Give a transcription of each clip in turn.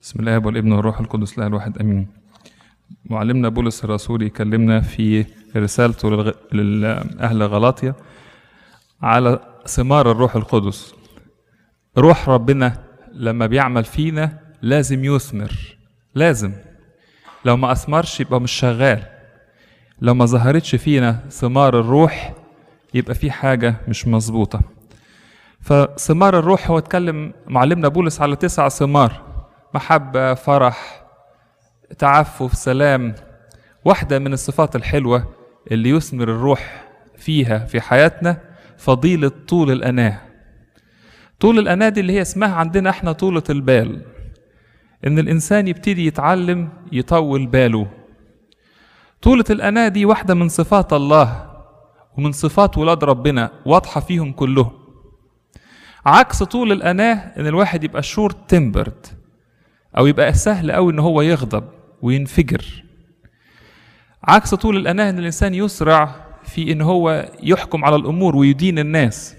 بسم الله والابن والروح القدس لا الواحد امين معلمنا بولس الرسول يكلمنا في رسالته للغ... لأهل غلاطيا على ثمار الروح القدس روح ربنا لما بيعمل فينا لازم يثمر لازم لو ما أثمرش يبقى مش شغال لو ما ظهرتش فينا ثمار الروح يبقى في حاجة مش مظبوطة فثمار الروح هو اتكلم معلمنا بولس على تسع ثمار محبة فرح تعفف سلام واحدة من الصفات الحلوة اللي يثمر الروح فيها في حياتنا فضيلة طول الأناة طول الأناة دي اللي هي اسمها عندنا احنا طولة البال إن الإنسان يبتدي يتعلم يطول باله طولة الأناة دي واحدة من صفات الله ومن صفات ولاد ربنا واضحة فيهم كلهم عكس طول الأناة إن الواحد يبقى شور تمبرد أو يبقى سهل أوي إن هو يغضب وينفجر عكس طول الأناة إن الإنسان يسرع في إن هو يحكم على الأمور ويدين الناس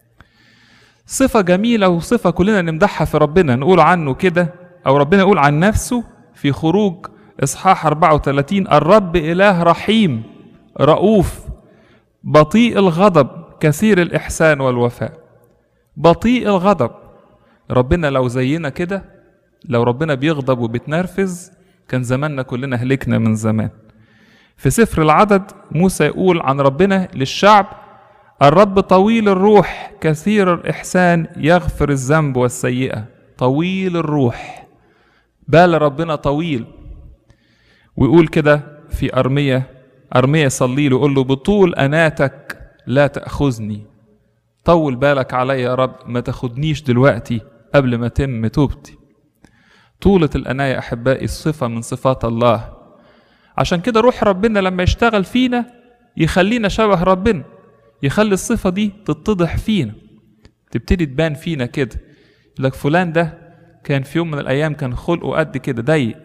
صفة جميلة وصفة كلنا نمدحها في ربنا نقول عنه كده أو ربنا يقول عن نفسه في خروج إصحاح 34 الرب إله رحيم رؤوف بطيء الغضب كثير الإحسان والوفاء بطيء الغضب ربنا لو زينا كده لو ربنا بيغضب وبيتنرفز كان زماننا كلنا هلكنا من زمان في سفر العدد موسى يقول عن ربنا للشعب الرب طويل الروح كثير الإحسان يغفر الذنب والسيئة طويل الروح بال ربنا طويل ويقول كده في أرمية أرمية يصلي له يقول له بطول أناتك لا تأخذني طول بالك عليا يا رب ما تاخدنيش دلوقتي قبل ما تم توبتي طولة الأناة أحبائي صفة من صفات الله عشان كده روح ربنا لما يشتغل فينا يخلينا شبه ربنا يخلي الصفة دي تتضح فينا تبتدي تبان فينا كده لك فلان ده كان في يوم من الأيام كان خلقه قد كده ضيق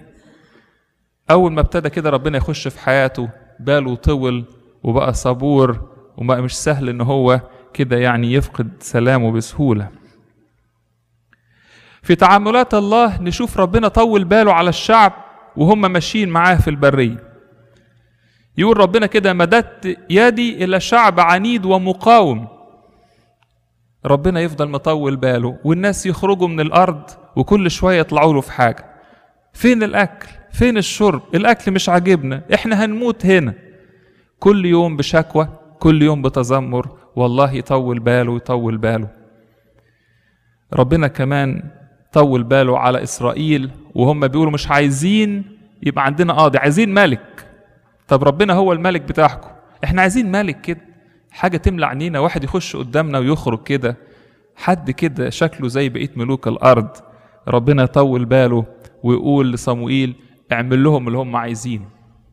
أول ما ابتدى كده ربنا يخش في حياته باله طول وبقى صبور وبقى مش سهل إن هو كده يعني يفقد سلامه بسهولة في تعاملات الله نشوف ربنا طول باله على الشعب وهم ماشيين معاه في البرية يقول ربنا كده مددت يدي إلى شعب عنيد ومقاوم ربنا يفضل مطول باله والناس يخرجوا من الأرض وكل شوية يطلعوا له في حاجة فين الأكل فين الشرب الأكل مش عاجبنا إحنا هنموت هنا كل يوم بشكوى كل يوم بتذمر والله يطول باله يطول باله ربنا كمان طول باله على إسرائيل وهم بيقولوا مش عايزين يبقى عندنا قاضي عايزين ملك طب ربنا هو الملك بتاعكم احنا عايزين ملك كده حاجة تملى عينينا واحد يخش قدامنا ويخرج كده حد كده شكله زي بقية ملوك الأرض ربنا يطول باله ويقول لصموئيل اعمل لهم اللي هم عايزينه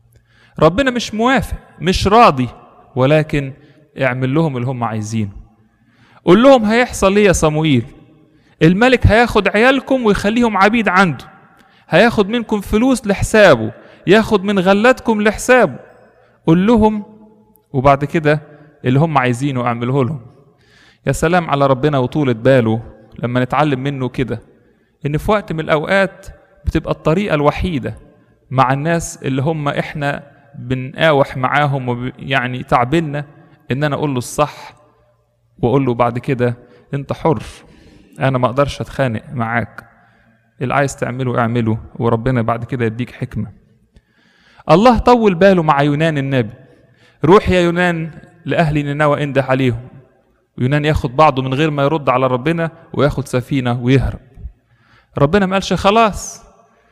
ربنا مش موافق مش راضي ولكن اعمل لهم اللي هم عايزينه قول لهم هيحصل ايه يا صموئيل الملك هياخد عيالكم ويخليهم عبيد عنده هياخد منكم فلوس لحسابه ياخد من غلاتكم لحسابه قول لهم وبعد كده اللي هم عايزينه اعمله لهم يا سلام على ربنا وطولة باله لما نتعلم منه كده ان في وقت من الاوقات بتبقى الطريقة الوحيدة مع الناس اللي هم احنا بنقاوح معاهم ويعني تعبنا ان انا اقول له الصح واقول له بعد كده انت حر انا ما اقدرش اتخانق معاك اللي عايز تعمله اعمله وربنا بعد كده يديك حكمه الله طول باله مع يونان النبي روح يا يونان لاهل نينوى انده عليهم ويونان ياخد بعضه من غير ما يرد على ربنا وياخد سفينه ويهرب ربنا ما قالش خلاص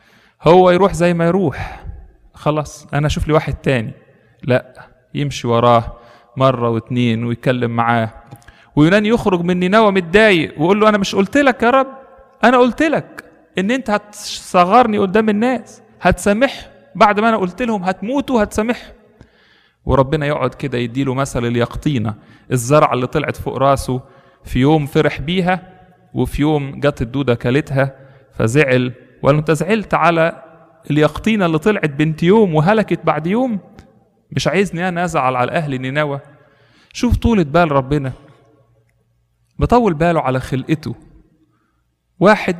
هو يروح زي ما يروح خلاص انا اشوف لي واحد تاني لا يمشي وراه مره واتنين ويتكلم معاه ويونان يخرج من نينوى متضايق ويقول له انا مش قلت لك يا رب انا قلت لك ان انت هتصغرني قدام الناس هتسامح بعد ما انا قلت لهم هتموتوا هتسامح وربنا يقعد كده يديله مثل اليقطينة الزرعة اللي طلعت فوق راسه في يوم فرح بيها وفي يوم جت الدودة كلتها فزعل وقال انت زعلت على اليقطينة اللي طلعت بنت يوم وهلكت بعد يوم مش عايزني انا ازعل على اهل نينوى شوف طولة بال ربنا بطول باله على خلقته واحد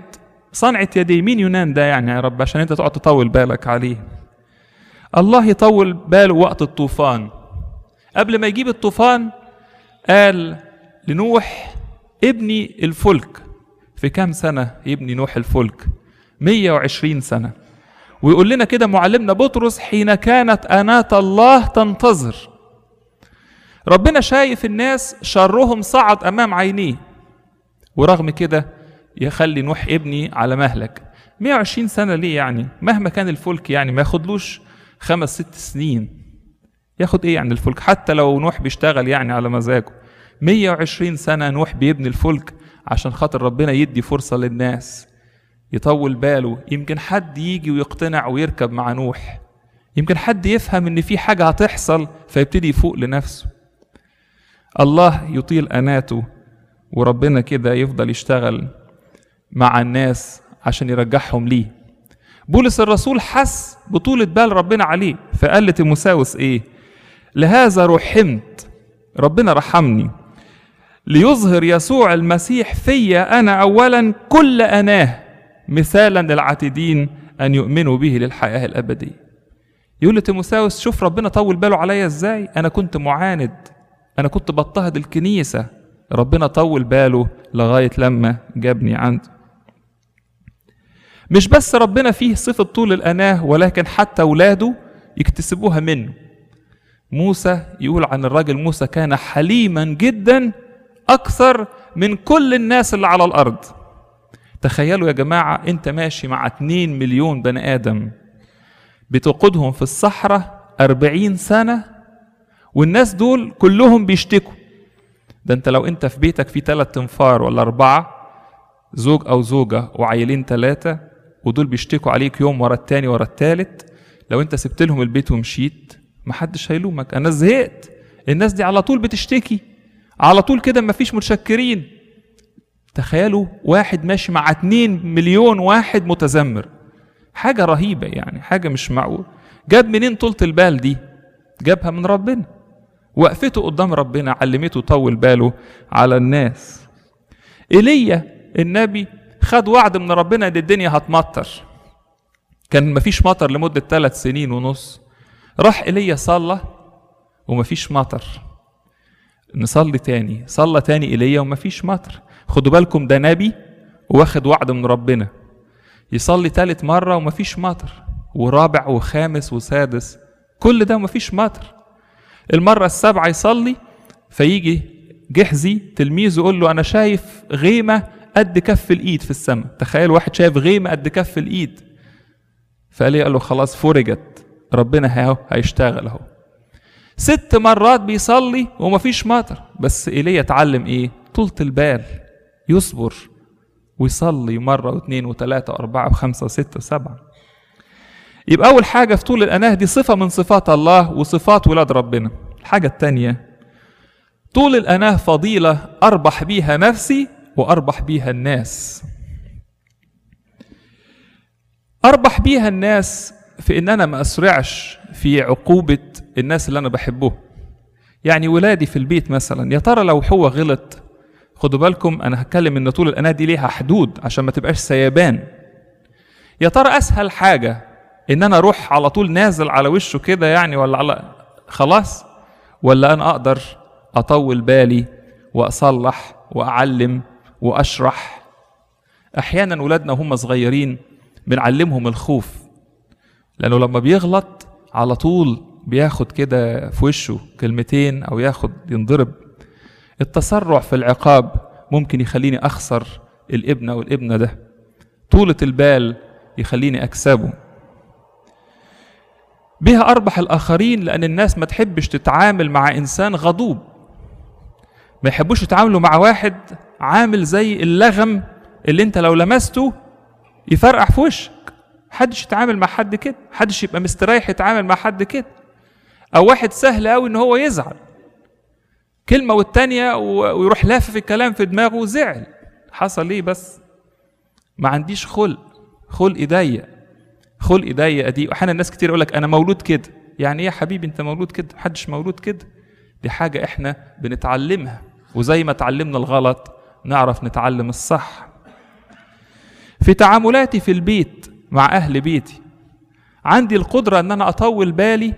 صنعة يدي مين يونان ده يعني يا رب عشان انت تقعد تطول بالك عليه الله يطول باله وقت الطوفان قبل ما يجيب الطوفان قال لنوح ابني الفلك في كام سنة يبني نوح الفلك 120 سنة ويقول لنا كده معلمنا بطرس حين كانت أناة الله تنتظر ربنا شايف الناس شرهم صعد أمام عينيه ورغم كده يخلي نوح ابني على مهلك 120 سنة ليه يعني مهما كان الفلك يعني ما ياخدلوش خمس ست سنين ياخد ايه يعني الفلك حتى لو نوح بيشتغل يعني على مزاجه 120 سنة نوح بيبني الفلك عشان خاطر ربنا يدي فرصة للناس يطول باله يمكن حد يجي ويقتنع ويركب مع نوح يمكن حد يفهم ان في حاجة هتحصل فيبتدي يفوق لنفسه الله يطيل أناته وربنا كده يفضل يشتغل مع الناس عشان يرجعهم ليه بولس الرسول حس بطولة بال ربنا عليه فقال لتيموساوس ايه لهذا رحمت ربنا رحمني ليظهر يسوع المسيح فيا انا اولا كل اناه مثالا للعاتدين ان يؤمنوا به للحياه الابديه يقول لتيموساوس شوف ربنا طول باله عليا ازاي انا كنت معاند انا كنت بضطهد الكنيسه ربنا طول باله لغايه لما جابني عنده مش بس ربنا فيه صفة طول الأناة ولكن حتى أولاده يكتسبوها منه موسى يقول عن الراجل موسى كان حليما جدا أكثر من كل الناس اللي على الأرض تخيلوا يا جماعة أنت ماشي مع 2 مليون بني آدم بتقودهم في الصحراء أربعين سنة والناس دول كلهم بيشتكوا ده انت لو انت في بيتك في ثلاث تنفار ولا أربعة زوج أو زوجة وعيلين ثلاثة ودول بيشتكوا عليك يوم ورا التاني ورا التالت لو انت سبت لهم البيت ومشيت محدش هيلومك انا زهقت الناس دي على طول بتشتكي على طول كده مفيش متشكرين تخيلوا واحد ماشي مع اتنين مليون واحد متذمر حاجة رهيبة يعني حاجة مش معقول جاب منين طولة البال دي جابها من ربنا وقفته قدام ربنا علمته طول باله على الناس ايليا النبي خد وعد من ربنا ان الدنيا هتمطر كان مفيش مطر لمدة ثلاث سنين ونص راح ايليا صلى ومفيش مطر نصلي تاني صلى تاني ايليا ومفيش مطر خدوا بالكم ده نبي واخد وعد من ربنا يصلي تالت مرة ومفيش مطر ورابع وخامس وسادس كل ده ومفيش مطر المرة السابعة يصلي فيجي جحزي تلميذه يقول له أنا شايف غيمة قد كف الإيد في السماء تخيل واحد شايف غيمة قد كف الإيد فقال قال له خلاص فرجت ربنا اهو هيشتغل اهو ست مرات بيصلي ومفيش مطر بس ايليا اتعلم ايه طولة البال يصبر ويصلي مرة واثنين وثلاثة وأربعة وخمسة وستة وسبعة يبقى أول حاجة في طول الأناه دي صفة من صفات الله وصفات ولاد ربنا الحاجة التانية طول الأناه فضيلة أربح بيها نفسي وأربح بيها الناس أربح بيها الناس في إن أنا ما أسرعش في عقوبة الناس اللي أنا بحبهم يعني ولادي في البيت مثلا يا ترى لو هو غلط خدوا بالكم أنا هتكلم إن طول الأناة دي ليها حدود عشان ما تبقاش سيبان يا ترى أسهل حاجة إن أنا أروح على طول نازل على وشه كده يعني ولا على خلاص ولا أنا أقدر أطول بالي وأصلح وأعلم وأشرح أحيانا ولادنا وهم صغيرين بنعلمهم الخوف لأنه لما بيغلط على طول بياخد كده في وشه كلمتين أو ياخد ينضرب التسرع في العقاب ممكن يخليني أخسر الابن أو الابنة ده طولة البال يخليني أكسبه بها أربح الآخرين لأن الناس ما تحبش تتعامل مع إنسان غضوب ما يحبوش يتعاملوا مع واحد عامل زي اللغم اللي انت لو لمسته يفرقع في وشك محدش يتعامل مع حد كده محدش يبقى مستريح يتعامل مع حد كده او واحد سهل قوي ان هو يزعل كلمه والتانيه ويروح لافف الكلام في دماغه وزعل حصل ايه بس ما عنديش خلق خلق ضيق خلق ضيق دي احيانا الناس كتير يقول لك انا مولود كده يعني ايه يا حبيبي انت مولود كده محدش مولود كده دي حاجه احنا بنتعلمها وزي ما اتعلمنا الغلط نعرف نتعلم الصح في تعاملاتي في البيت مع اهل بيتي عندي القدره ان انا اطول بالي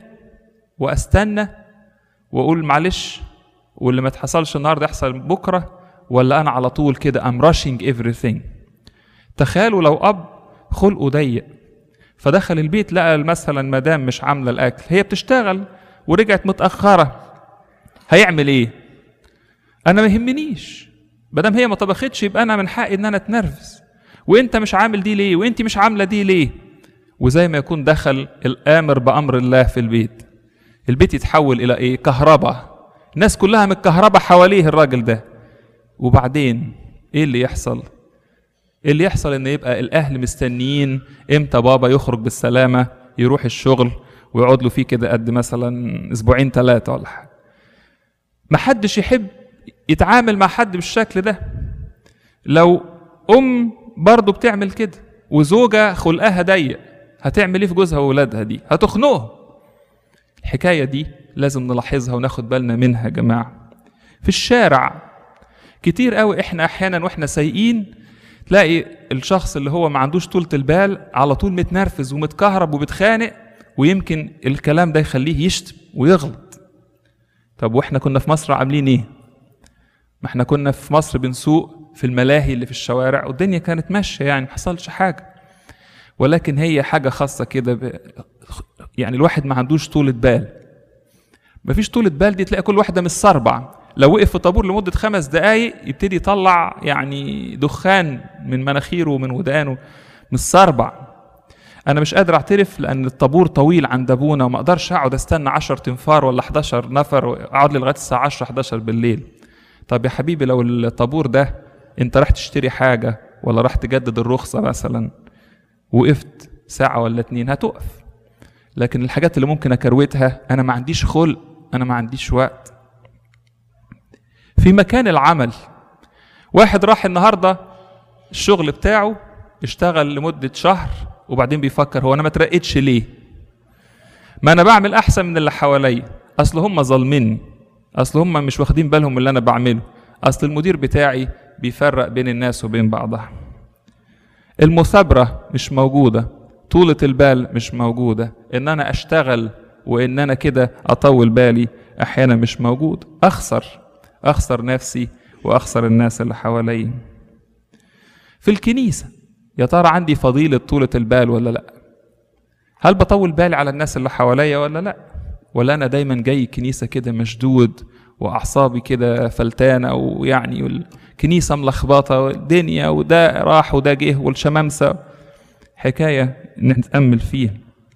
واستنى واقول معلش واللي ما اتحصلش النهارده يحصل بكره ولا انا على طول كده ام راشنج everything تخيلوا لو اب خلقه ضيق فدخل البيت لقى مثلا مدام مش عامله الاكل هي بتشتغل ورجعت متاخره هيعمل ايه انا ما يهمنيش مادام هي ما طبختش يبقى انا من حقي ان انا اتنرفز وانت مش عامل دي ليه وانت مش عامله دي ليه وزي ما يكون دخل الامر بامر الله في البيت البيت يتحول الى ايه كهرباء الناس كلها متكهربة حواليه الراجل ده وبعدين ايه اللي يحصل اللي يحصل ان يبقى الاهل مستنيين امتى بابا يخرج بالسلامة يروح الشغل ويقعد له فيه كده قد مثلا اسبوعين ثلاثة ولا حاجة محدش يحب يتعامل مع حد بالشكل ده لو ام برضه بتعمل كده وزوجة خلقها ضيق هتعمل ايه في جوزها وولادها دي هتخنقهم الحكاية دي لازم نلاحظها وناخد بالنا منها يا جماعة في الشارع كتير قوي احنا احيانا واحنا سايقين تلاقي الشخص اللي هو ما عندوش طولة البال على طول متنرفز ومتكهرب وبتخانق ويمكن الكلام ده يخليه يشتم ويغلط طب واحنا كنا في مصر عاملين ايه ما احنا كنا في مصر بنسوق في الملاهي اللي في الشوارع والدنيا كانت ماشيه يعني ما حصلش حاجه ولكن هي حاجه خاصه كده ب... يعني الواحد ما عندوش طولة بال مفيش طولة بال دي تلاقي كل واحدة متسربع لو وقف في طابور لمدة خمس دقايق يبتدي يطلع يعني دخان من مناخيره ومن ودانه متسربع أنا مش قادر أعترف لأن الطابور طويل عند أبونا وما أقدرش أقعد أستنى 10 تنفار ولا 11 نفر وأقعد لغاية الساعة 10 11 بالليل طب يا حبيبي لو الطابور ده أنت راح تشتري حاجة ولا راح تجدد الرخصة مثلا وقفت ساعة ولا اتنين هتقف لكن الحاجات اللي ممكن اكروتها انا ما عنديش خلق انا ما عنديش وقت في مكان العمل واحد راح النهارده الشغل بتاعه اشتغل لمدة شهر وبعدين بيفكر هو انا ما اترقيتش ليه ما انا بعمل احسن من اللي حواليا اصل هم ظالميني اصل هم مش واخدين بالهم من اللي انا بعمله اصل المدير بتاعي بيفرق بين الناس وبين بعضها المثابرة مش موجودة طولة البال مش موجودة ان انا اشتغل وان انا كده اطول بالي احيانا مش موجود اخسر اخسر نفسي واخسر الناس اللي حواليا في الكنيسة يا ترى عندي فضيلة طولة البال ولا لا هل بطول بالي على الناس اللي حواليا ولا لا ولا انا دايما جاي كنيسة كده مشدود واعصابي كده فلتانة ويعني الكنيسة ملخبطة والدنيا وده راح وده جه والشمامسة حكاية نتأمل فيها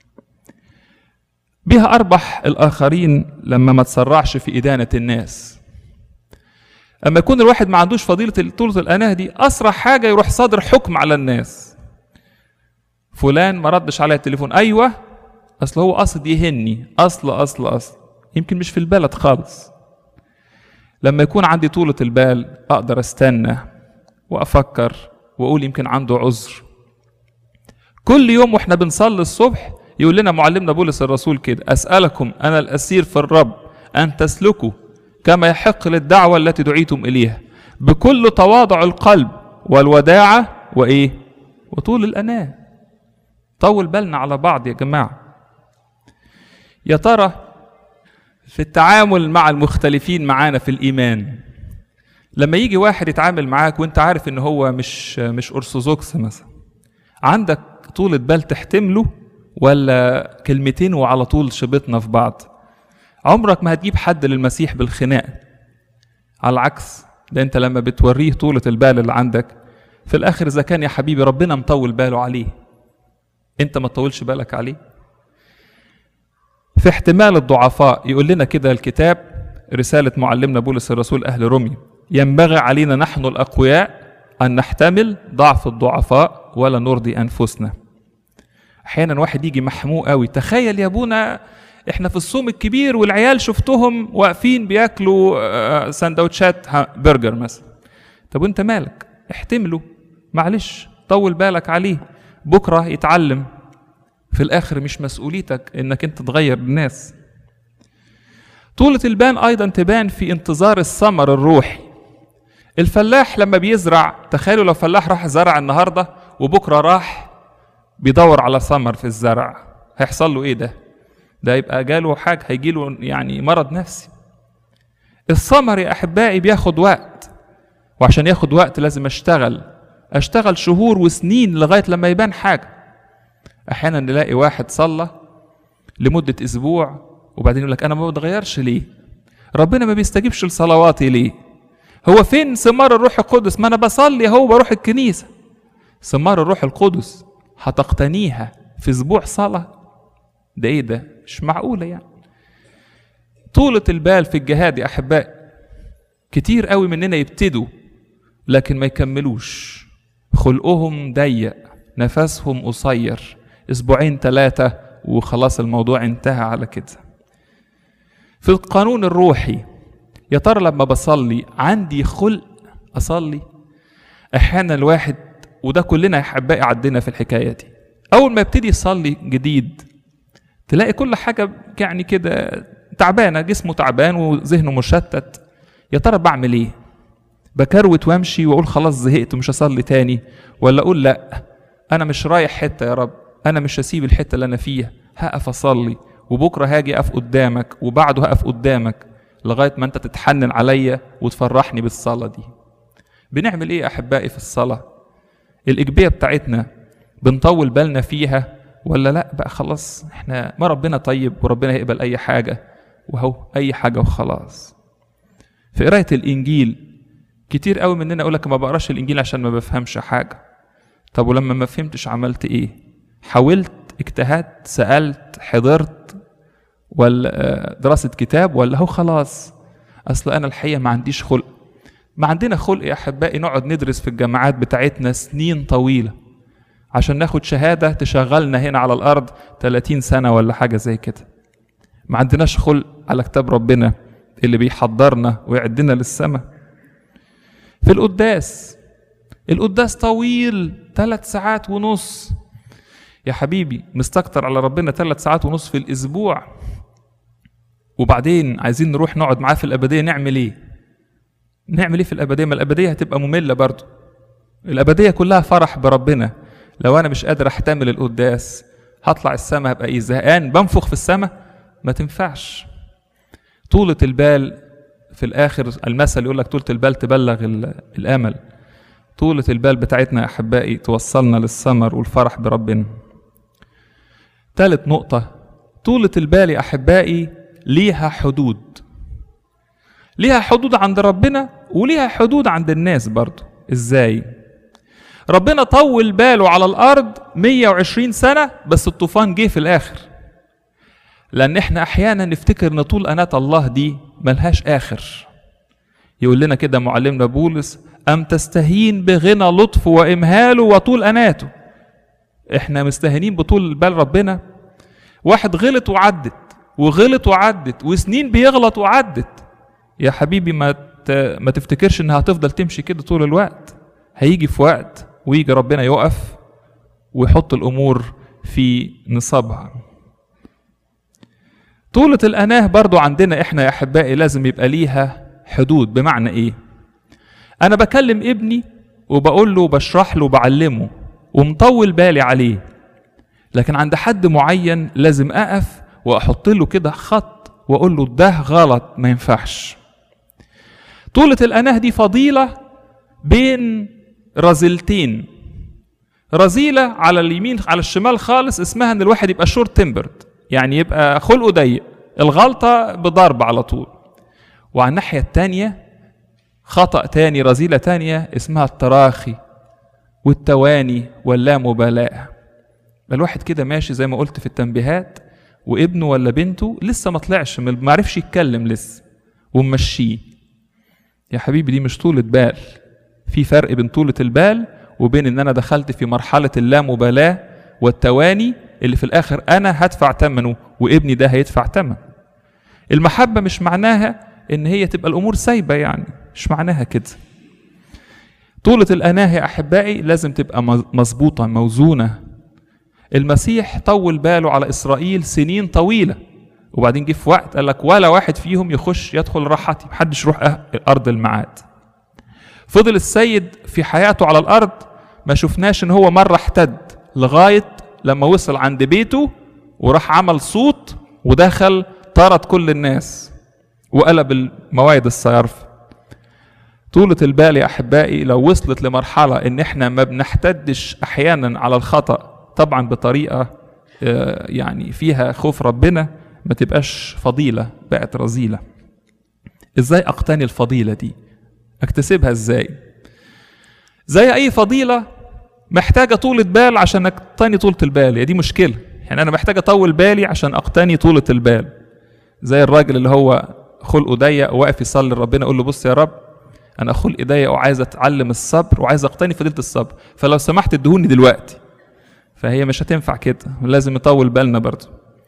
بها أربح الآخرين لما ما تسرعش في إدانة الناس أما يكون الواحد ما عندوش فضيلة طولة الأناه دي أسرع حاجة يروح صادر حكم على الناس فلان ما ردش عليا التليفون أيوة أصل هو قصد يهني أصل أصل أصل يمكن مش في البلد خالص لما يكون عندي طولة البال أقدر أستنى وأفكر وأقول يمكن عنده عذر كل يوم واحنا بنصلي الصبح يقول لنا معلمنا بولس الرسول كده أسألكم أنا الأسير في الرب أن تسلكوا كما يحق للدعوة التي دعيتم إليها بكل تواضع القلب والوداعة وإيه وطول الأناة طول بالنا على بعض يا جماعة يا ترى في التعامل مع المختلفين معانا في الإيمان لما يجي واحد يتعامل معاك وانت عارف ان هو مش مش ارثوذكس مثلا عندك طولة بال تحتمله ولا كلمتين وعلى طول شبطنا في بعض عمرك ما هتجيب حد للمسيح بالخناق على العكس ده انت لما بتوريه طولة البال اللي عندك في الاخر اذا كان يا حبيبي ربنا مطول باله عليه انت ما تطولش بالك عليه في احتمال الضعفاء يقول لنا كده الكتاب رسالة معلمنا بولس الرسول أهل روميا ينبغي علينا نحن الأقوياء أن نحتمل ضعف الضعفاء ولا نرضي أنفسنا أحيانا واحد يجي محموق قوي تخيل يا أبونا احنا في الصوم الكبير والعيال شفتهم واقفين بياكلوا سندوتشات برجر مثلا طب وانت مالك احتمله معلش طول بالك عليه بكره يتعلم في الاخر مش مسؤوليتك انك انت تغير الناس طولة البان ايضا تبان في انتظار الثمر الروحي الفلاح لما بيزرع تخيلوا لو فلاح راح زرع النهارده وبكره راح بيدور على ثمر في الزرع هيحصل له ايه ده ده يبقى جاله حاجه هيجيله يعني مرض نفسي الثمر يا احبائي بياخد وقت وعشان ياخد وقت لازم اشتغل اشتغل شهور وسنين لغايه لما يبان حاجه احيانا نلاقي واحد صلى لمده اسبوع وبعدين يقول لك انا ما بتغيرش ليه ربنا ما بيستجيبش لصلواتي ليه هو فين ثمار الروح القدس ما انا بصلي اهو بروح الكنيسه ثمار الروح القدس هتقتنيها في اسبوع صلاه ده ايه ده مش معقوله يعني طولة البال في الجهاد يا احبائي كتير قوي مننا يبتدوا لكن ما يكملوش خلقهم ضيق نفسهم قصير اسبوعين ثلاثة وخلاص الموضوع انتهى على كده في القانون الروحي يا ترى لما بصلي عندي خلق اصلي احيانا الواحد وده كلنا يا احبائي عدينا في الحكايه دي اول ما يبتدي يصلي جديد تلاقي كل حاجه يعني كده تعبانه جسمه تعبان وذهنه مشتت يا ترى بعمل ايه بكروت وامشي واقول خلاص زهقت ومش هصلي تاني ولا اقول لا انا مش رايح حته يا رب انا مش هسيب الحته اللي انا فيها هقف اصلي وبكره هاجي اقف قدامك وبعده هقف قدامك لغايه ما انت تتحنن عليا وتفرحني بالصلاه دي بنعمل ايه يا احبائي في الصلاه الايجابيه بتاعتنا بنطول بالنا فيها ولا لا بقى خلاص احنا ما ربنا طيب وربنا يقبل اي حاجه وهو اي حاجه وخلاص في قرايه الانجيل كتير قوي مننا يقول لك ما بقراش الانجيل عشان ما بفهمش حاجه طب ولما ما فهمتش عملت ايه حاولت اجتهدت سالت حضرت ولا دراسه كتاب ولا هو خلاص اصل انا الحقيقه ما عنديش خلق ما عندنا خلق يا احبائي نقعد ندرس في الجامعات بتاعتنا سنين طويله عشان ناخد شهاده تشغلنا هنا على الارض 30 سنه ولا حاجه زي كده ما عندناش خلق على كتاب ربنا اللي بيحضرنا ويعدنا للسماء في القداس القداس طويل ثلاث ساعات ونص يا حبيبي مستكتر على ربنا ثلاث ساعات ونص في الاسبوع وبعدين عايزين نروح نقعد معاه في الابديه نعمل ايه نعمل ايه في الابديه ما الابديه هتبقى ممله برضه الابديه كلها فرح بربنا لو انا مش قادر احتمل القداس هطلع السماء هبقى ايه زهقان بنفخ في السماء ما تنفعش طولة البال في الاخر المثل يقول لك طولة البال تبلغ الامل طولة البال بتاعتنا يا احبائي توصلنا للثمر والفرح بربنا ثالث نقطة طولة البال يا احبائي ليها حدود ليها حدود عند ربنا وليها حدود عند الناس برضو ازاي ربنا طول باله على الارض 120 سنة بس الطوفان جه في الاخر لان احنا احيانا نفتكر ان طول اناة الله دي ملهاش اخر يقول لنا كده معلمنا بولس ام تستهين بغنى لطفه وامهاله وطول اناته احنا مستهينين بطول بال ربنا واحد غلط وعدت وغلط وعدت وسنين بيغلط وعدت يا حبيبي ما ما تفتكرش انها هتفضل تمشي كده طول الوقت هيجي في وقت ويجي ربنا يقف ويحط الامور في نصابها طولة الأناه برضو عندنا إحنا يا أحبائي لازم يبقى ليها حدود بمعنى إيه؟ أنا بكلم ابني وبقول له بشرح له وبعلمه ومطول بالي عليه لكن عند حد معين لازم أقف وأحط له كده خط وأقول له ده غلط ما ينفعش طولة الأناه دي فضيلة بين رذيلتين رذيلة على اليمين على الشمال خالص اسمها إن الواحد يبقى شورت تمبرد يعني يبقى خلقه ضيق الغلطة بضرب على طول وعلى الناحية التانية خطأ تاني رذيلة تانية اسمها التراخي والتواني واللامبالاة الواحد كده ماشي زي ما قلت في التنبيهات وابنه ولا بنته لسه ما طلعش ما عرفش يتكلم لسه وممشيه يا حبيبي دي مش طولة بال في فرق بين طولة البال وبين ان انا دخلت في مرحلة اللامبالاة والتواني اللي في الاخر انا هدفع ثمنه وابني ده هيدفع ثمن المحبه مش معناها ان هي تبقى الامور سايبه يعني مش معناها كده طولة الأناه يا أحبائي لازم تبقى مظبوطة موزونة المسيح طول باله على إسرائيل سنين طويلة وبعدين جه في وقت قال لك ولا واحد فيهم يخش يدخل راحتي محدش يروح أرض الميعاد فضل السيد في حياته على الأرض ما شفناش ان هو مرة احتد لغاية لما وصل عند بيته وراح عمل صوت ودخل طرد كل الناس وقلب المواعيد الصيارف طولة البال يا أحبائي لو وصلت لمرحلة إن إحنا ما بنحتدش أحيانا على الخطأ طبعا بطريقة آه، يعني فيها خوف ربنا ما تبقاش فضيلة بقت رذيلة إزاي أقتني الفضيلة دي أكتسبها إزاي زي أي فضيلة محتاجة طولة بال عشان أقتني طولة البال هي دي مشكلة يعني أنا محتاج أطول بالي عشان أقتني طولة البال زي الراجل اللي هو خلقه ضيق وواقف يصلي لربنا يقول له بص يا رب انا خلقي ضيق وعايز اتعلم الصبر وعايز اقتني فضيله الصبر فلو سمحت ادهوني دلوقتي فهي مش هتنفع كده لازم نطول بالنا برضه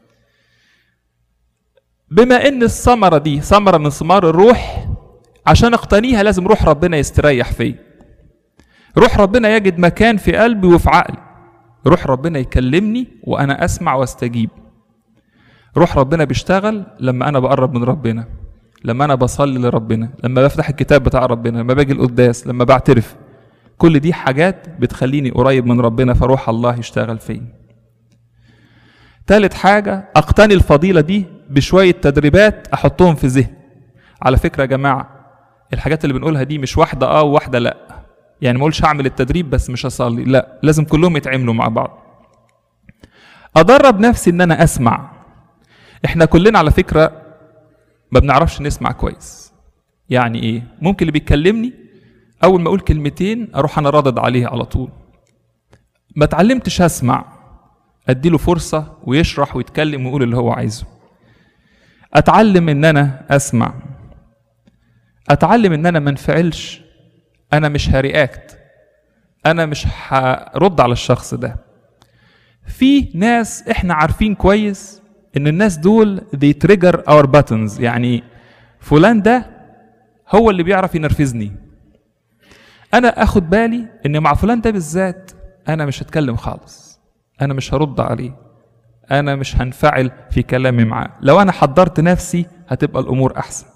بما ان الثمره دي ثمره من ثمار الروح عشان اقتنيها لازم روح ربنا يستريح فيا روح ربنا يجد مكان في قلبي وفي عقلي روح ربنا يكلمني وانا اسمع واستجيب روح ربنا بيشتغل لما انا بقرب من ربنا لما انا بصلي لربنا لما بفتح الكتاب بتاع ربنا لما باجي القداس لما بعترف كل دي حاجات بتخليني قريب من ربنا فروح الله يشتغل فيا تالت حاجة أقتني الفضيلة دي بشوية تدريبات أحطهم في ذهني على فكرة يا جماعة الحاجات اللي بنقولها دي مش واحدة اه وواحدة لا يعني ما اقولش هعمل التدريب بس مش هصلي لا لازم كلهم يتعملوا مع بعض أدرب نفسي إن أنا أسمع إحنا كلنا على فكرة ما بنعرفش نسمع كويس يعني إيه ممكن اللي بيكلمني أول ما أقول كلمتين أروح أنا رادد عليه على طول ما اتعلمتش أسمع أديله فرصة ويشرح ويتكلم ويقول اللي هو عايزه أتعلم إن أنا أسمع أتعلم إن أنا ما انفعلش أنا مش هرياكت أنا مش هرد على الشخص ده في ناس إحنا عارفين كويس إن الناس دول they trigger our buttons يعني فلان ده هو اللي بيعرف ينرفزني أنا أخد بالي إن مع فلان ده بالذات أنا مش هتكلم خالص أنا مش هرد عليه أنا مش هنفعل في كلامي معاه لو أنا حضرت نفسي هتبقى الأمور أحسن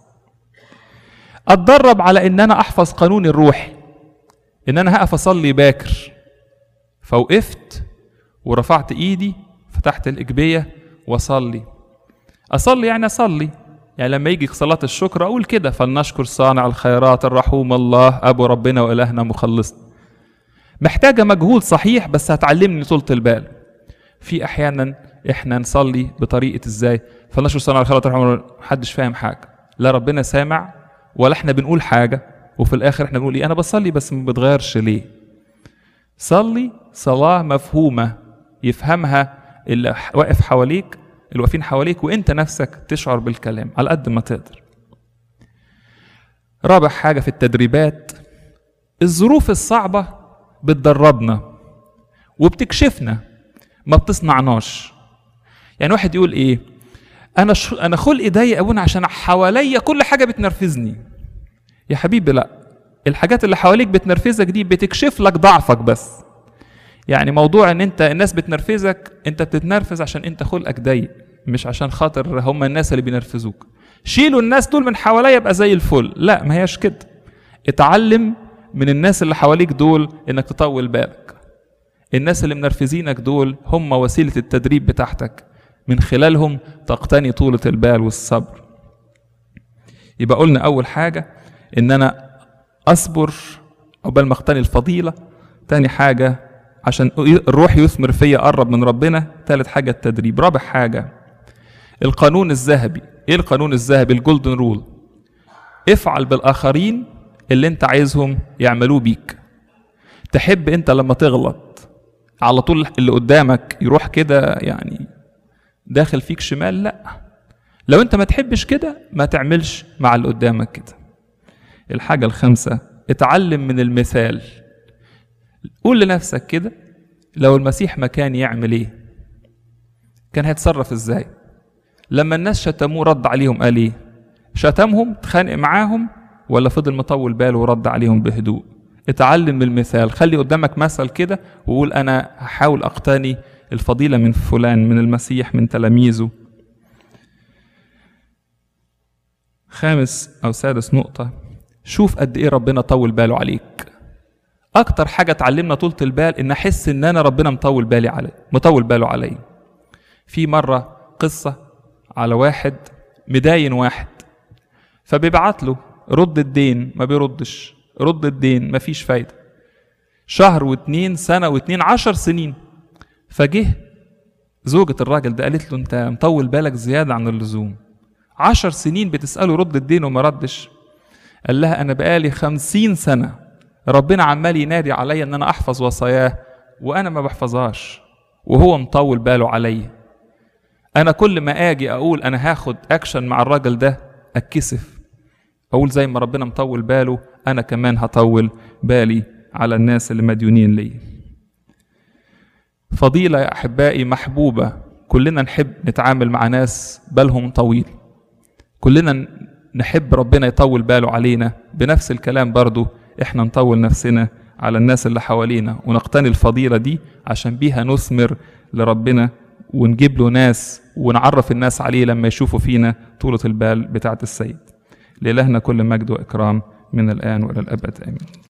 اتدرب على ان انا احفظ قانوني الروحي ان انا هقف اصلي باكر فوقفت ورفعت ايدي فتحت الاجبيه واصلي اصلي يعني اصلي يعني لما يجي صلاة الشكر أقول كده فلنشكر صانع الخيرات الرحوم الله أبو ربنا وإلهنا مخلصنا محتاجة مجهود صحيح بس هتعلمني طولة البال في أحيانا إحنا نصلي بطريقة إزاي فلنشكر صانع الخيرات الرحوم محدش فاهم حاجة لا ربنا سامع ولا احنا بنقول حاجة وفي الآخر احنا بنقول ايه أنا بصلي بس ما بتغيرش ليه صلي صلاة مفهومة يفهمها اللي واقف حواليك اللي واقفين حواليك وانت نفسك تشعر بالكلام على قد ما تقدر رابع حاجة في التدريبات الظروف الصعبة بتدربنا وبتكشفنا ما بتصنعناش يعني واحد يقول ايه انا ش... انا خلقي ضيق ابونا عشان حواليا كل حاجه بتنرفزني يا حبيبي لا الحاجات اللي حواليك بتنرفزك دي بتكشف لك ضعفك بس يعني موضوع ان انت الناس بتنرفزك انت بتتنرفز عشان انت خلقك ضيق مش عشان خاطر هم الناس اللي بينرفزوك شيلوا الناس دول من حواليا يبقى زي الفل لا ما هياش كده اتعلم من الناس اللي حواليك دول انك تطول بالك الناس اللي منرفزينك دول هم وسيله التدريب بتاعتك من خلالهم تقتني طولة البال والصبر يبقى قلنا أول حاجة إن أنا أصبر عقبال ما أقتني الفضيلة تاني حاجة عشان الروح يثمر فيا أقرب من ربنا تالت حاجة التدريب رابع حاجة القانون الذهبي إيه القانون الذهبي الجولدن رول افعل بالآخرين اللي أنت عايزهم يعملوه بيك تحب أنت لما تغلط على طول اللي قدامك يروح كده يعني داخل فيك شمال لا لو انت ما تحبش كده ما تعملش مع اللي قدامك كده الحاجة الخامسة اتعلم من المثال قول لنفسك كده لو المسيح مكان يعمل ايه كان هيتصرف ازاي لما الناس شتموه رد عليهم قال ايه شتمهم اتخانق معاهم ولا فضل مطول باله ورد عليهم بهدوء اتعلم من المثال خلي قدامك مثل كده وقول انا هحاول اقتني الفضيلة من فلان من المسيح من تلاميذه خامس أو سادس نقطة شوف قد إيه ربنا طول باله عليك اكتر حاجه تعلمنا طولة البال ان احس ان انا ربنا مطول بالي علي مطول باله عليا في مره قصه على واحد مداين واحد فبيبعت له رد الدين ما بيردش رد الدين مفيش فايده شهر واتنين سنه واتنين عشر سنين فجه زوجة الراجل ده قالت له انت مطول بالك زيادة عن اللزوم عشر سنين بتسأله رد الدين وما ردش قال لها انا بقالي خمسين سنة ربنا عمال ينادي عليا ان انا احفظ وصاياه وانا ما بحفظهاش وهو مطول باله عليا انا كل ما اجي اقول انا هاخد اكشن مع الراجل ده اتكسف اقول زي ما ربنا مطول باله انا كمان هطول بالي على الناس اللي مديونين ليا فضيلة يا أحبائي محبوبة كلنا نحب نتعامل مع ناس بالهم طويل كلنا نحب ربنا يطول باله علينا بنفس الكلام برضو احنا نطول نفسنا على الناس اللي حوالينا ونقتني الفضيلة دي عشان بيها نثمر لربنا ونجيب له ناس ونعرف الناس عليه لما يشوفوا فينا طولة البال بتاعة السيد لإلهنا كل مجد وإكرام من الآن وإلى الأبد آمين